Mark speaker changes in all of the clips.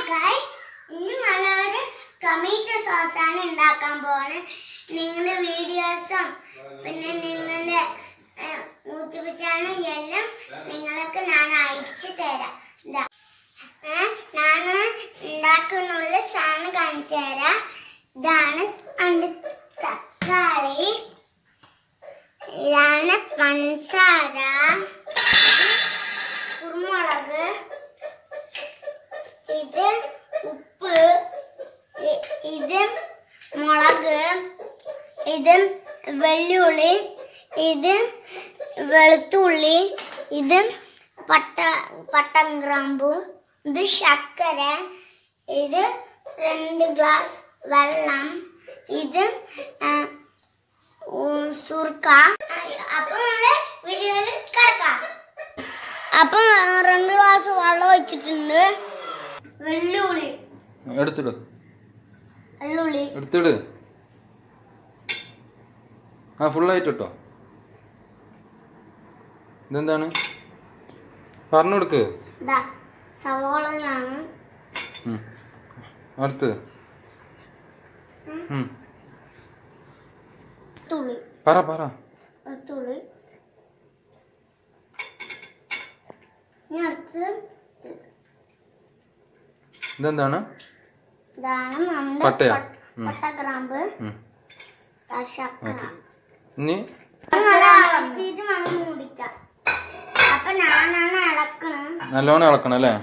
Speaker 1: Guys ഇന്ന് നല്ലൊരു tomato സോസാണ് ഉണ്ടാക്കാൻ പോവാണ് നിങ്ങളുടെ വീഡിയോസും പിന്നെ നിങ്ങളുടെ യൂട്യൂബ് ചാനൽ എല്ലാം നിങ്ങൾക്ക് ഞാൻ അയച്ചു തരാം ഇതാ. ഏ, ഞാൻ ഉണ്ടാക്കുന്നുള്ള സാധനം കാണിച്ചു തരാം ഇതാണ് അണ്ട് തക്കാളി ഇതാണ് പഞ്ചസാര കുരുമുളക് ഇത് ഉപ്പ് ഇ- ഇത് മുളക് ഇത് വെള്ളുള്ളി ഇത് വെളുത്തുള്ളി ഇത് പട്ട പട്ടം ഗ്രാമ്പു ഇത് ശർക്കര ഇത് രണ്ട് ഗ്ലാസ് വെള്ളം ഇത് ആ, ഉം, സുർക്ക അപ്പൊ നമ്മള് വീഡിയോയിൽ കിടക്കാം അപ്പൊ രണ്ട് ഗ്ലാസ് വെള്ളം വെച്ചിട്ടുണ്ട് വെള്ളുള്ളി
Speaker 2: എടുത്തിട്
Speaker 1: വെള്ളുള്ളി
Speaker 2: എടുത്തിട് ആ ഫുള്ളായിട്ട് ഇട്ടോ ഇതെന്താണ് പറഞ്ഞു കൊടുക്ക്
Speaker 1: ഇതാ സവോളയാണ്
Speaker 2: ഉം. അടുത്ത് ഉം.
Speaker 1: തുള്ളി
Speaker 2: പറ പറ
Speaker 1: തുള്ളി ഇനി അടുത്ത്
Speaker 2: ഇതെന്താണ്
Speaker 1: ഇതാണ് നമ്മുടെ
Speaker 2: പട്ടയോ?
Speaker 1: പട്ട-
Speaker 2: ഉം.
Speaker 1: പട്ടഗ്രാമ്പ്
Speaker 2: ഉം.
Speaker 1: ദാ ശർക്കര
Speaker 2: ഓക്കെ ഇനി
Speaker 1: നല്ല ഇളക്കിയിട്ട് വേണം മൂടിക്കാൻ അപ്പൊ ഞാനാണ് ഇളക്കണത്
Speaker 2: നല്ലോണം ഇളക്കണം അല്ലേ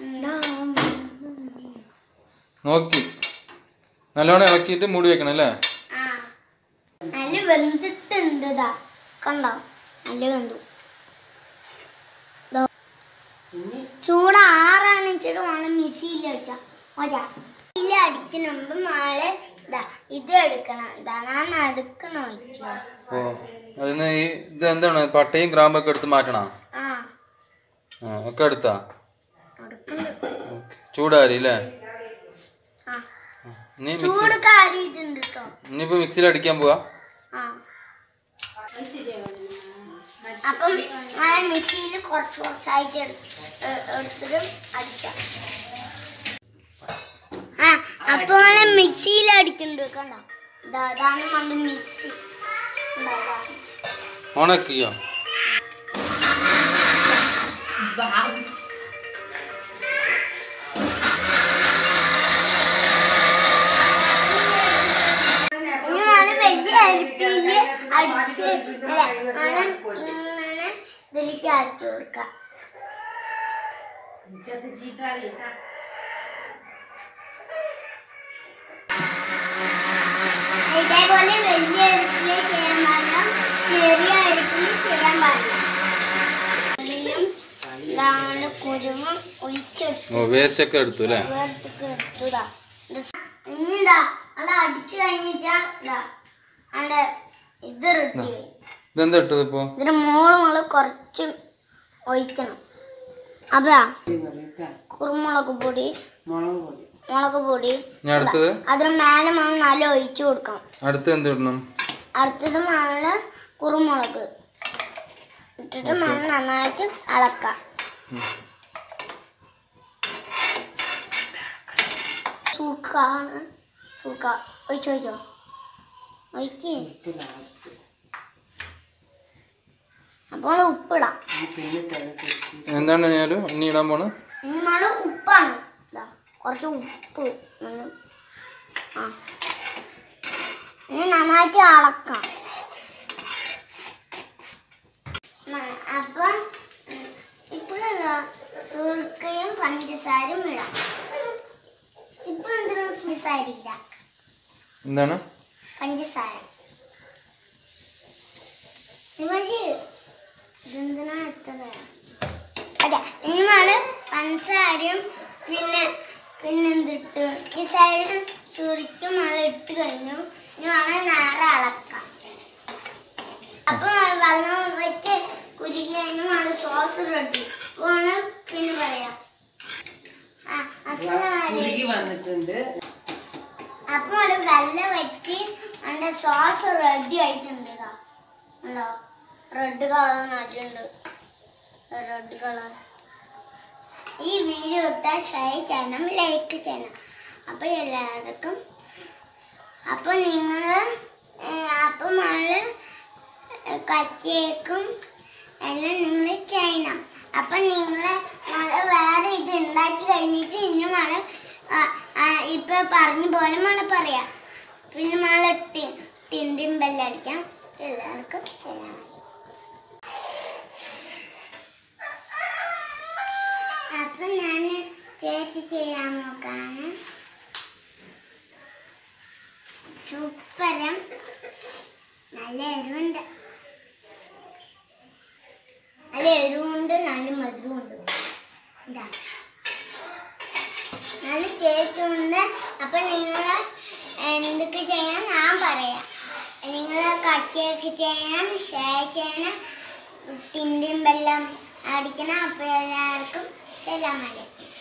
Speaker 2: നോക്കി നല്ലോണം ഇളക്കിയിട്ട് മൂടി വെക്കണം അല്ലേ
Speaker 1: ആ നല്ല വെന്തിട്ടുണ്ട് ഇതാ കണ്ടോ നല്ല വെന്തു ദോ. ചൂട് ആറാണിച്ചിട്ട് വേണം മിക്സിയിൽ വെച്ചാ ഓച്ചാ മിക്സിയിൽ അടിക്കുന്ന മുമ്പ് മാള് ഇതാ ഇത് എടുക്കണം ഇതാണ് എടുക്കണം
Speaker 2: ഓ അതിന് ഈ ഇത് എന്താണ് പട്ടയും ഗ്രാമ്പൊക്കെ എടുത്ത് മാറ്റണോ
Speaker 1: ആ
Speaker 2: ആ ഒക്കെ എടുത്താ
Speaker 1: എടുക്കുന്നുണ്ട്
Speaker 2: ഓക്കെ ചൂടാരി അല്ലേ
Speaker 1: ആ
Speaker 2: ഇനി മിക്സി
Speaker 1: ചൂട് കാരിയിട്ടുണ്ട് കേട്ടോ
Speaker 2: ഇനിയിപ്പോ മിക്സിയിൽ അടിക്കാൻ പോവാ
Speaker 1: ആ അപ്പം ആ മിക്സിയിൽ കുറച്ച് കുറച്ചായിട്ട് എടു- എ- എടുത്തിട്ട് അടിക്കാം ആ അപ്പൊ അങ്ങനെ മിക്സിയിൽ അടിക്കുന്നുണ്ട് കണ്ടോ ഇതാ അതാണ് നമ്മുടെ മിക്സി ഇതാ, ഇതാ.
Speaker 2: ഓണാക്കിയോ
Speaker 1: ഇനി ആണ് വലിയ അരിപ്പില് അടിച്ച് അല്ല ആണ് ഇങ്ങനെ ഇതിലേക്ക് ആക്കി കൊടുക്കാം ഇതേപോലെ വലിയ അരിപ്പില് ചെയ്യാൻ പാടില്ല ചെറിയ അരിപ്പില് ചെയ്യാൻ പാടില്ല ഉള്ളിയും ഇതാണ് കുരുമും ഒഴിച്ചെടുത്ത്
Speaker 2: ഓ വേസ്റ്റ് ഒക്കെ എടുത്തു അല്ലേ
Speaker 1: വേർത്തൊക്കെ എടുത്തതാ ഇനി ഇതാ അത് അടിച്ചു കഴിഞ്ഞിട്ടാ ഇതാ അവിടെ ഇത് റെഡി ആയി
Speaker 2: ഇതെന്താ ഇട്ടത് ഇപ്പോ
Speaker 1: ഇതിന് മോള് മോള് കുറച്ച് ഒഴിക്കണം അതാ കുരുമുളക് പൊടി മുളക് പൊടി
Speaker 2: ഞാൻ അടുത്തത്
Speaker 1: അതിന് മേലെ നമ്മൾ നല്ല ഒഴിച്ചു കൊടുക്കണം
Speaker 2: അടുത്ത് എന്ത് ഇടണം
Speaker 1: അടുത്തത് മണ്ണ് കുരുമുളക് ഇട്ടിട്ട് മണ്ണ് നന്നായിട്ട് ഇളക്കാം സൂക്കാണ് സൂക്ക ഒഴിച്ചോ ഒഴിച്ചോ ഒഴിക്ക് അപ്പോൾ ഉപ്പിടാം
Speaker 2: എന്താണ് ഞാൻ ഇനി ഇടാൻ പോണ്
Speaker 1: നമ്മള് ഉപ്പാണ് ഇതാ കുറച്ച് ഉപ്പ് ഒന്ന് ആ ഇനി നന്നായിട്ട് അളക്കാം മ- അപ്പൊ ഉം, ഇപ്പോഴല്ല സുർക്കയും പഞ്ചസാരയും ഇടാം ഇപ്പൊ എന്തിനാ പഞ്ചസാര ഇല്ല
Speaker 2: എന്താണ്
Speaker 1: പഞ്ചസാര ഇമജി ഇതെന്തിനാ എത്തത് അതെ ഇനി നമ്മള് പഞ്ചസാരയും പിന്നെ പിന്നെന്തിട്ട് പഞ്ചസാരയും ചുരുക്കും നമ്മൾ ഇട്ട് കഴിഞ്ഞു ഇനി വേണം നേരെ അളക്കാം അപ്പൊ വെള്ളം വെച്ച് കുരുകി കഴിഞ്ഞു നമ്മൾ സോസ് റെഡി വേണം പിന്നെ പറയാം ആ അസലമാരി
Speaker 3: കുറുകി വന്നിട്ടുണ്ട്
Speaker 1: അപ്പൊ അവിടെ വെള്ളം വറ്റി അതിന്റെ സോസ് റെഡി ആയിട്ടുണ്ട് ഇതാ. ഉണ്ടോ റെഡ് കളർ നല്ലുണ്ട് റെഡ് കളർ ഈ വീഡിയോ ഇട്ടാൽ ഷെയർ ചെയ്യണം ലൈക്ക് ചെയ്യണം അപ്പോൾ എല്ലാവർക്കും അപ്പോൾ നിങ്ങൾ അപ്പം നമ്മള് കച്ചേക്കും എല്ലാം നിങ്ങൾ ചെയ്യണം അപ്പം നിങ്ങൾ നമ്മള് വേറെ ഇത് ഉണ്ടാക്കി കഴിഞ്ഞിട്ട് ഇനി മഴ ഇപ്പൊ പറഞ്ഞ പോലെ മഴ പറയാം പിന്നെ മഴ ടിൻഡിൻ ബെല്ലടിക്കാം എല്ലാവർക്കും സലാം അപ്പൊ ഞാൻ ചേച്ചി ചെയ്യാൻ നോക്കാണ് സൂപ്പരം നല്ല എരിവുണ്ട് നല്ല എരിവുണ്ട് നല്ല മധുരമുണ്ട് ഇതാ നല്ല ചേച്ചുണ്ട് അപ്പൊ നിങ്ങൾ എന്തൊക്കെ ചെയ്യാൻ ഞാൻ പറയാം നിങ്ങൾ കട്ടിയൊക്കെ ചെയ്യണം ഷെയർ ചെയ്യണം തിണ്ടിയും വെള്ളം അടിക്കണം അപ്പൊ എല്ലാവർക്കും സലാം അലൈക്കും